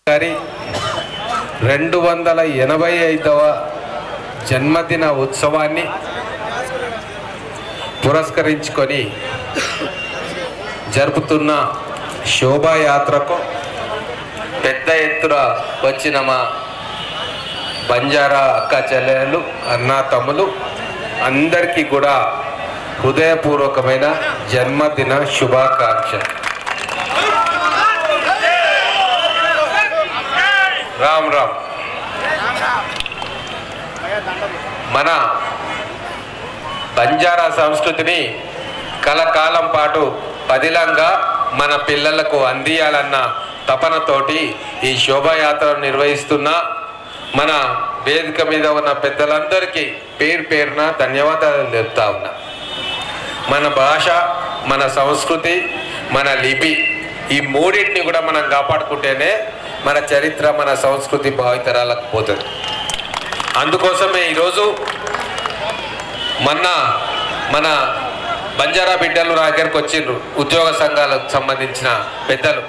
గారి రెండు వందల ఎనభై ఐదవ జన్మదిన ఉత్సవాన్ని పురస్కరించుకొని జరుపుతున్న శోభాయాత్రకు పెద్ద ఎత్తున వచ్చిన మా బంజారా అక్క చెల్లెలు అన్నా తమ్ములు అందరికీ కూడా హృదయపూర్వకమైన జన్మదిన శుభాకాంక్షలు రామ్ రామ్ మన బంజారా సంస్కృతిని కలకాలం పాటు పదిలంగా మన పిల్లలకు అందియాలన్న తపనతోటి ఈ శోభాయాత్రను నిర్వహిస్తున్న మన వేదిక మీద ఉన్న పెద్దలందరికీ పేరు పేరున ధన్యవాదాలు చెప్తా ఉన్నా మన భాష మన సంస్కృతి మన లిపి ఈ మూడింటిని కూడా మనం కాపాడుకుంటేనే మన చరిత్ర మన సంస్కృతి భావితరాలకు పోతుంది అందుకోసమే ఈరోజు మొన్న మన బంజారా బిడ్డలు నా దగ్గరకు వచ్చిండ్రు ఉద్యోగ సంఘాలకు సంబంధించిన పెద్దలు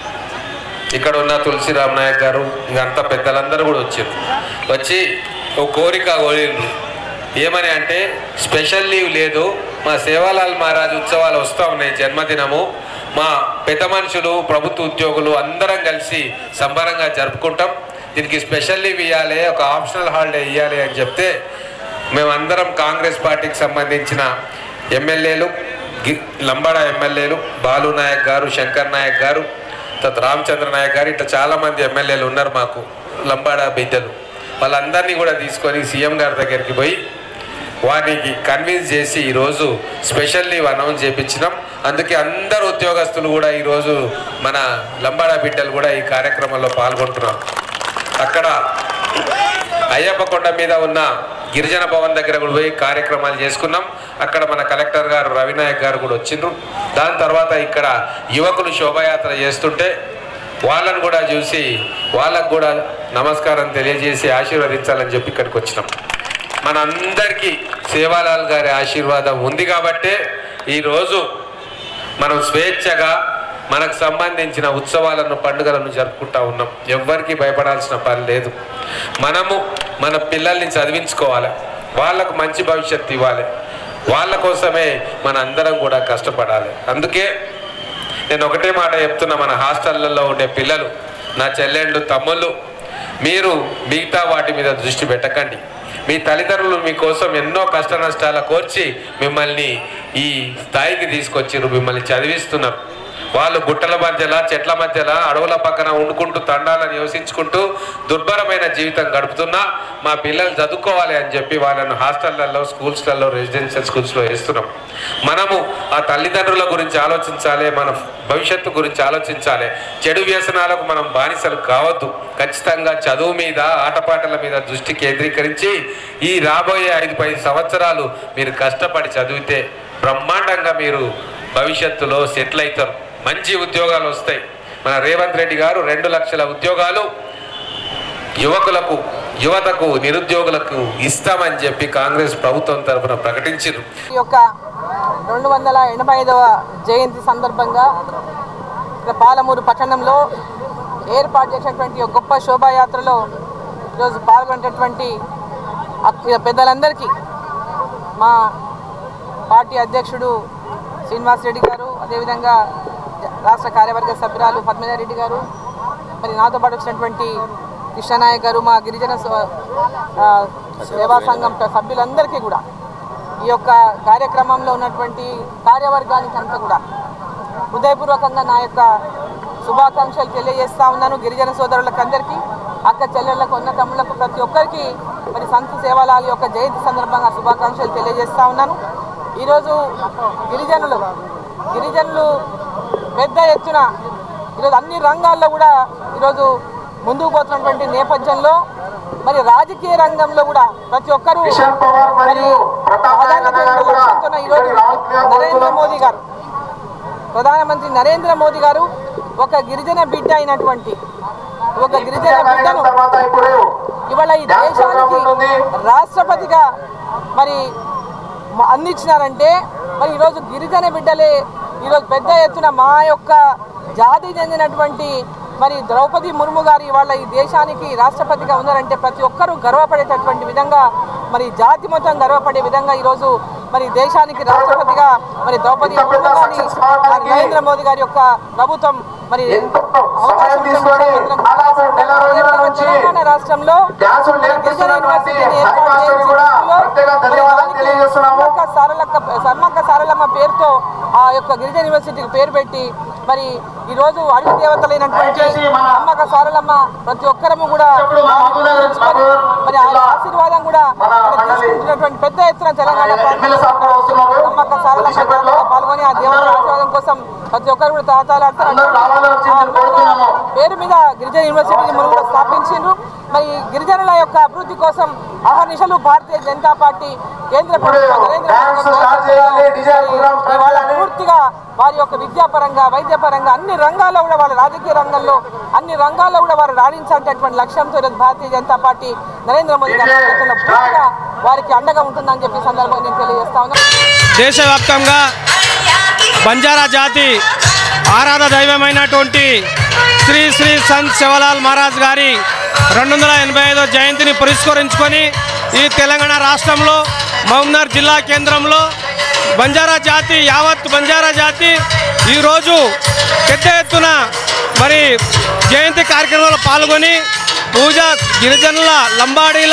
ఇక్కడ ఉన్న తులసిరామ్ నాయక్ గారు ఇంకంతా పెద్దలందరూ కూడా వచ్చారు వచ్చి ఒక కోరిక కోరిండ్రు ఏమని అంటే స్పెషల్ లీవ్ లేదు మా సేవాలాల్ మహారాజ్ ఉత్సవాలు వస్తూ ఉన్నాయి జన్మదినము మా పెద్ద మనుషులు ప్రభుత్వ ఉద్యోగులు అందరం కలిసి సంబరంగా జరుపుకుంటాం దీనికి స్పెషల్ లీవ్ ఇవ్వాలి ఒక ఆప్షనల్ హాలిడే ఇవ్వాలి అని చెప్తే మేమందరం కాంగ్రెస్ పార్టీకి సంబంధించిన ఎమ్మెల్యేలు గి- లంబాడ ఎమ్మెల్యేలు బాలు నాయక్ గారు శంకర్ నాయక్ గారు తర్వాత రామచంద్ర నాయక్ గారు ఇట్లా చాలామంది ఎమ్మెల్యేలు ఉన్నారు మాకు లంబాడ బిడ్డలు వాళ్ళందరినీ కూడా తీసుకొని సీఎం గారి దగ్గరికి పోయి వారికి కన్విన్స్ చేసి ఈరోజు స్పెషల్ లీవ్ అనౌన్స్ చేయించినాం అందుకే అందరు ఉద్యోగస్తులు కూడా ఈరోజు మన లంబాడ బిడ్డలు కూడా ఈ కార్యక్రమంలో పాల్గొంటున్నారు అక్కడ అయ్యప్ప కొండ మీద ఉన్న గిరిజన భవన్ దగ్గర కూడా పోయి కార్యక్రమాలు చేసుకున్నాం అక్కడ మన కలెక్టర్ గారు రవినాయక్ గారు కూడా వచ్చిండ్రు దాని తర్వాత ఇక్కడ యువకులు శోభాయాత్ర చేస్తుంటే వాళ్ళని కూడా చూసి వాళ్ళకు కూడా నమస్కారం తెలియజేసి ఆశీర్వదించాలని చెప్పి ఇక్కడికి వచ్చినాం మనందరికీ సేవాలాల్ గారి ఆశీర్వాదం ఉంది కాబట్టే ఈరోజు మనం స్వేచ్ఛగా మనకు సంబంధించిన ఉత్సవాలను పండుగలను జరుపుకుంటా ఉన్నాం ఎవ్వరికి భయపడాల్సిన పని లేదు మనము మన పిల్లల్ని చదివించుకోవాలి వాళ్ళకు మంచి భవిష్యత్తు ఇవ్వాలి వాళ్ళ కోసమే మన అందరం కూడా కష్టపడాలి అందుకే నేను ఒకటే మాట చెప్తున్నా మన హాస్టళ్లలో ఉండే పిల్లలు నా చెల్లెళ్ళు తమ్ముళ్ళు మీరు మిగతా వాటి మీద దృష్టి పెట్టకండి మీ తల్లిదండ్రులు మీకోసం ఎన్నో కష్ట నష్టాల కోర్చి మిమ్మల్ని ఈ స్థాయికి తీసుకొచ్చిర్రు మిమ్మల్ని చదివిస్తున్నారు వాళ్ళు గుట్టల మధ్యలో చెట్ల మధ్యలో అడవుల పక్కన వండుకుంటూ తండాలను నివసించుకుంటూ దుర్భరమైన జీవితం గడుపుతున్నా మా పిల్లలు చదువుకోవాలి అని చెప్పి వాళ్ళను హాస్టళ్లలో స్కూల్స్లలో రెసిడెన్షియల్ స్కూల్స్లో వేస్తున్నాం మనము ఆ తల్లిదండ్రుల గురించి ఆలోచించాలి మన భవిష్యత్తు గురించి ఆలోచించాలి చెడు వ్యసనాలకు మనం బానిసలు కావద్దు ఖచ్చితంగా చదువు మీద ఆటపాటల మీద దృష్టి కేంద్రీకరించి ఈ రాబోయే ఐదు పది సంవత్సరాలు మీరు కష్టపడి చదివితే బ్రహ్మాండంగా మీరు భవిష్యత్తులో సెటిల్ అవుతారు మంచి ఉద్యోగాలు వస్తాయి మన రేవంత్ రెడ్డి గారు రెండు లక్షల ఉద్యోగాలు యువకులకు యువతకు నిరుద్యోగులకు ఇస్తామని చెప్పి కాంగ్రెస్ ప్రభుత్వం తరఫున ప్రకటించారు ఈ యొక్క రెండు వందల ఎనభై ఐదవ జయంతి సందర్భంగా ఇక్కడ పాలమూరు పట్టణంలో ఏర్పాటు చేసినటువంటి ఒక గొప్ప శోభాయాత్రలో ఈరోజు పాల్గొనేటటువంటి అక్- పెద్దలందరికీ మా పార్టీ అధ్యక్షుడు శ్రీనివాస్ రెడ్డి గారు అదేవిధంగా రాష్ట్ర కార్యవర్గ సభ్యురాలు పద్మజారెడ్డి గారు మరి నాతో పాటు వచ్చినటువంటి కృష్ణనాయక్ గారు మా గిరిజన స- ఆ, సేవా సంఘం సభ్యులందరికీ కూడా ఈ యొక్క కార్యక్రమంలో ఉన్నటువంటి కార్యవర్గానికి అంతా కూడా హృదయపూర్వకంగా నా యొక్క శుభాకాంక్షలు తెలియజేస్తా ఉన్నాను గిరిజన సోదరులకు అందరికీ అక్క చెల్లెళ్లకు ఉన్న తమ్ముళ్లకు ప్రతి ఒక్కరికి మరి సంత సేవాలాల యొక్క జయంతి సందర్భంగా శుభాకాంక్షలు తెలియజేస్తా ఉన్నాను ఈరోజు గిరిజనులు గిరిజనులు పెద్ద ఎత్తున ఈరోజు అన్ని రంగాల్లో కూడా ఈరోజు ముందుకు పోతున్నటువంటి నేపథ్యంలో మరి రాజకీయ రంగంలో కూడా ప్రతి ఒక్కరూ మరి ప్రాధాన్యత ఉన్న లక్ష్యంతోనే ఈరోజు నరేంద్ర మోదీ గారు ప్రధానమంత్రి నరేంద్ర మోదీ గారు ఒక గిరిజన బిడ్డ అయినటువంటి ఒక గిరిజన బిడ్డను ఇవాళ ఈ దేశానికి రాష్ట్రపతిగా మరి మ- అందించినారంటే మరి ఈరోజు గిరిజన బిడ్డలే ఈరోజు పెద్ద ఎత్తున మా యొక్క జాతి చెందినటువంటి మరి ద్రౌపది ముర్ము గారి వాళ్ళ ఈ దేశానికి రాష్ట్రపతిగా ఉన్నారంటే ప్రతి ఒక్కరూ గర్వపడేటటువంటి విధంగా మరి జాతి మొత్తం గర్వపడే విధంగా ఈరోజు మరి దేశానికి రాష్ట్రపతిగా మరి ద్రౌపది ముర్ము గారిని మరి నరేంద్ర మోదీ గారి యొక్క ప్రభుత్వం మరి అవకాశం ఇచ్చినందుకు అందరం గుర్తిస్తున్నాం. తెలంగాణ రాష్ట్రంలో డ్యాన్సులు గిరిజన నేర్పిస్తున్నటువంటి యూనివర్సిటీని ఏర్పాటు అధికారులకు కూడా చేసిన ప్రత్యేక మరి ధన్యవాదాలు దానికి తెలియజేస్తున్నాము. సమ్మక్క సారలక్క సమ్మక్క సారలమ్మ పేరుతో ఆ యొక్క గిరిజన యూనివర్సిటీకి పేరు పెట్టి మరి ఈ రోజు అడుగు దేవతలైనటువంటి దయచేసి మన సమ్మక్క సారలమ్మ ప్రతి ఒక్కరము కూడా ఇప్పుడు మన మహబూబ్నగర్ మహబూబ్ మరి ఆ ఆశీర్వాదం కూడా మన మరి మండలి తీసుకుంటున్నటువంటి పెద్ద ఎత్తున తెలంగాణ మన ఎమ్మెల్యే సాబ్ కూడా వస్తున్నారు. సమ్మక్క సారలమ్మ కొద్దిసేపట్లో జాతరలో పాల్గొని ఆ దేవుడి అందరూ ఆశీర్వాదం కోసం ప్రతి ఒక్కరు కూడా తాతాలాడతారు అందరూ రావాలని వచ్చి ఆ నేను కోరుతున్నాను. పేరు మీద గిరిజన యూనివర్సిటీని మనం కూడా స్థాపించిండ్రు మరి గిరిజనుల యొక్క అభివృద్ధి కోసం అహర్నిశలు భారతీయ జనతా పార్టీ కేంద్ర ప్రభుత్వం నరేంద్ర డాన్స్ మోదీ స్టార్ట్ చేయాలి, డిజైన్ ప్రోగ్రామ్ స్టార్ట్ ఇవాళ చేయాలి. పూర్తిగా వారి యొక్క విద్యాపరంగా వైద్యపరంగా అన్ని రంగాల్లో కూడా వాళ్ళ రాజకీయ రంగంలో అన్ని రంగాల్లో కూడా వారు రాణించాలనేటువంటి లక్ష్యంతో ఈరోజు భారతీయ జనతా పార్టీ నరేంద్ర మోదీ గారి నాయకత్వంలో పూర్తిగా వారికి అండగా ఉంటుందని చెప్పి ఈ సందర్భంగా నేను తెలియజేస్తా ఉన్నాను దేశవ్యాప్తంగా బంజారా జాతి ఆరాధ దైవమైనటువంటి శ్రీ శ్రీ సంత్ శివలాల్ మహారాజ్ గారి రెండు వందల ఎనభై ఐదో జయంతిని పురస్కరించుకొని ఈ తెలంగాణ రాష్ట్రంలో మహమ్నార్ జిల్లా కేంద్రంలో బంజారా జాతి యావత్ బంజారా జాతి ఈరోజు పెద్ద ఎత్తున మరి జయంతి కార్యక్రమంలో పాల్గొని పూజ గిరిజనుల లంబాడీల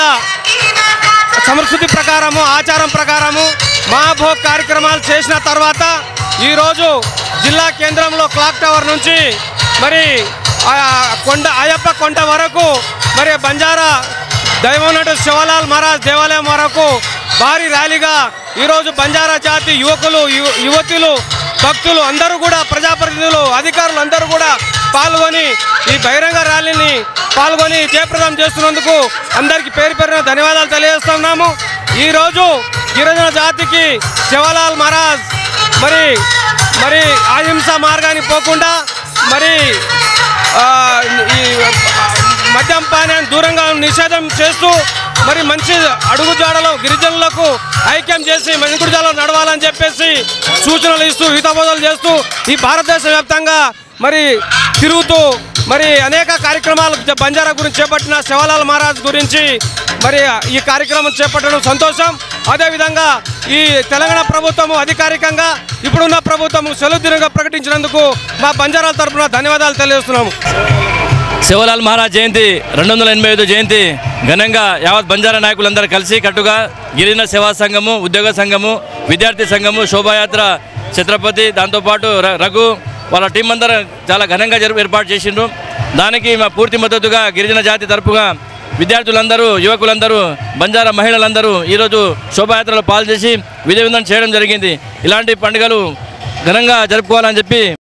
సంస్కృతి ప్రకారము ఆచారం ప్రకారము మహాభోగ్ కార్యక్రమాలు చేసిన తర్వాత ఈరోజు జిల్లా కేంద్రంలో క్లాక్ టవర్ నుంచి మరి ఆ కొండ అయ్యప్ప కొండ వరకు మరి బంజారా దైవనటు శివలాల్ మహారాజ్ దేవాలయం వరకు భారీ ర్యాలీగా ఈరోజు బంజారా జాతి యువకులు యు- యువతులు భక్తులు అందరూ కూడా ప్రజాప్రతినిధులు అధికారులు అందరూ కూడా పాల్గొని ఈ బహిరంగ ర్యాలీని పాల్గొని జయప్రదం చేస్తున్నందుకు అందరికీ పేరు పేరున ధన్యవాదాలు తెలియజేస్తున్నాము ఈరోజు గిరిజన జాతికి శివలాల్ మహారాజ్ మరి మరి అహింస మార్గాన్ని పోకుండా మరి ఆ, ఈ మద్యంపానాన్ని దూరంగా నిషేధం చేస్తూ మరి మంచి అడుగుజాడలో గిరిజనులకు ఐక్యం చేసి వెనుకుడుజాడలో నడవాలని చెప్పేసి సూచనలు ఇస్తూ హితబోధలు చేస్తూ ఈ భారతదేశ వ్యాప్తంగా మరి తిరుగుతూ మరి అనేక కార్యక్రమాలు జ- బంజారా గురించి చేపట్టిన శివలాల్ మహారాజ్ గురించి మరి ఈ కార్యక్రమం చేపట్టడం సంతోషం అదేవిధంగా ఈ తెలంగాణ ప్రభుత్వము అధికారికంగా ఇప్పుడున్న ప్రభుత్వము సెలవు దినంగా ప్రకటించినందుకు మా బంజారాల తరపున ధన్యవాదాలు తెలియజేస్తున్నాము శివలాల్ మహారాజ్ జయంతి రెండు వందల ఎనభై ఐదు జయంతి ఘనంగా యావత్ బంజారా నాయకులందరూ కలిసి కట్టుగా గిరిజన సేవా సంఘము ఉద్యోగ సంఘము విద్యార్థి సంఘము శోభాయాత్ర ఛత్రపతి దాంతోపాటు ర- రఘు వాళ్ళ టీం అందరూ చాలా ఘనంగా జరుపు ఏర్పాటు చేసిండ్రు దానికి మా పూర్తి మద్దతుగా గిరిజన జాతి తరపుగా విద్యార్థులందరూ యువకులందరూ బంజారా మహిళలందరూ ఈరోజు శోభాయాత్రలో పాల్చేసి విజయవంతం చేయడం జరిగింది ఇలాంటి పండుగలు ఘనంగా జరుపుకోవాలని చెప్పి